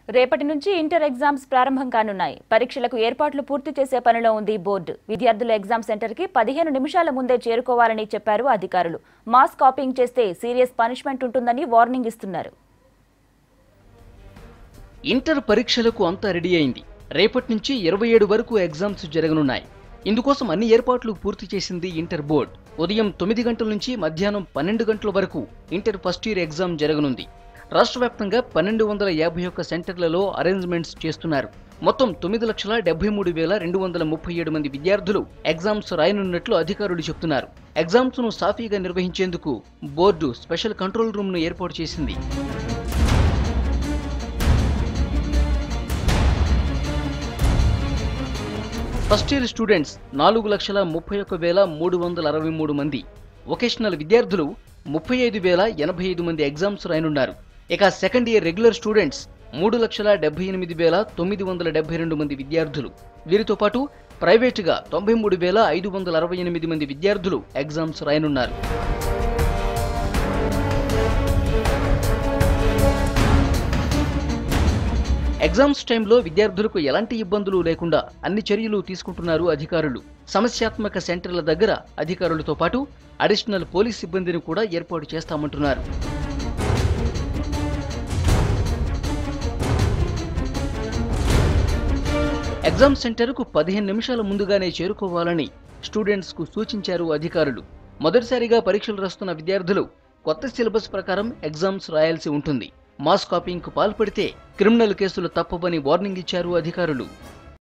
రేపటి నుంచి inter exams ప్రారంభం కానున్నాయి పరీక్షలకు ఏర్పాట్లు పూర్తి చేసే పనిలో ఉంది బోర్డు విద్యార్థుల ఎగ్జామ్ సెంటర్కి పదిహేను నిమిషాల ముందే చేరుకోవాలని చెప్పారు అధికారులు మాస్ కాపింగ్ చేస్తే సీరియస్ పనిష్మెంట్ ఉంటుందని వార్నింగ్ ఇస్తున్నారు ఇంటర్ పరీక్షలకు అంతా రెడీ అయింది రేపటి నుంచి ఇరవై ఏడు వరకు ఎగ్జామ్స్ జరగనున్నాయి ఇందుకోసం అన్ని ఏర్పాట్లు పూర్తి చేసింది ఇంటర్ బోర్డ్ ఉదయం తొమ్మిది గంటల నుంచి మధ్యాహ్నం పన్నెండు గంటల వరకు ఇంటర్ ఫస్ట్ ఇయర్ ఎగ్జామ్ జరగనుంది రాష్ట్ర వ్యాప్తంగా పన్నెండు వందల యాభై ఒక్క సెంటర్లలో అరేంజ్మెంట్స్ చేస్తున్నారు మొత్తం తొమ్మిది లక్షల డెబ్బై మూడు వేల రెండు వందల ముప్పై ఏడు మంది విద్యార్థులు ఎగ్జామ్స్ రాయనున్నట్లు అధికారులు చెబుతున్నారు ఎగ్జామ్స్ ను సాఫీగా నిర్వహించేందుకు బోర్డు స్పెషల్ కంట్రోల్ రూమ్ ను ఏర్పాటు చేసింది ఫస్ట్ ఇయర్ స్టూడెంట్స్ నాలుగు లక్షల ముప్పై ఒక్క వేల మూడు వందల అరవై మూడు మంది వొకేషనల్ విద్యార్థులు ముప్పై ఐదు వేల ఎనభై ఐదు మంది ఎగ్జామ్స్ రాయనున్నారు ఇక సెకండ్ ఇయర్ రెగ్యులర్ స్టూడెంట్స్ మూడు లక్షల డెబ్బై ఎనిమిది వేల తొమ్మిది వందల డెబ్బై రెండు మంది విద్యార్థులు వీరితో పాటు ప్రైవేటుగా తొంభై మూడు వేల ఐదు వందల అరవై ఎనిమిది మంది విద్యార్థులు ఎగ్జామ్స్ రాయనున్నారు ఎగ్జామ్స్ టైంలో విద్యార్థులకు ఎలాంటి ఇబ్బందులు లేకుండా అన్ని చర్యలు తీసుకుంటున్నారు అధికారులు సమస్యాత్మక సెంటర్ల దగ్గర అధికారులతో పాటు అడిషనల్ పోలీస్ సిబ్బందిని కూడా ఏర్పాటు చేస్తామంటున్నారు ఎగ్జామ్ సెంటర్కు పదిహేను నిమిషాల ముందుగానే చేరుకోవాలని స్టూడెంట్స్కు సూచించారు అధికారులు మొదటిసారిగా పరీక్షలు రాస్తున్న విద్యార్థులు కొత్త సిలబస్ ప్రకారం ఎగ్జామ్స్ రాయాల్సి ఉంటుంది మాస్ కాపింగ్కు పాల్పడితే క్రిమినల్ కేసులు తప్పవని వార్నింగ్ ఇచ్చారు అధికారులు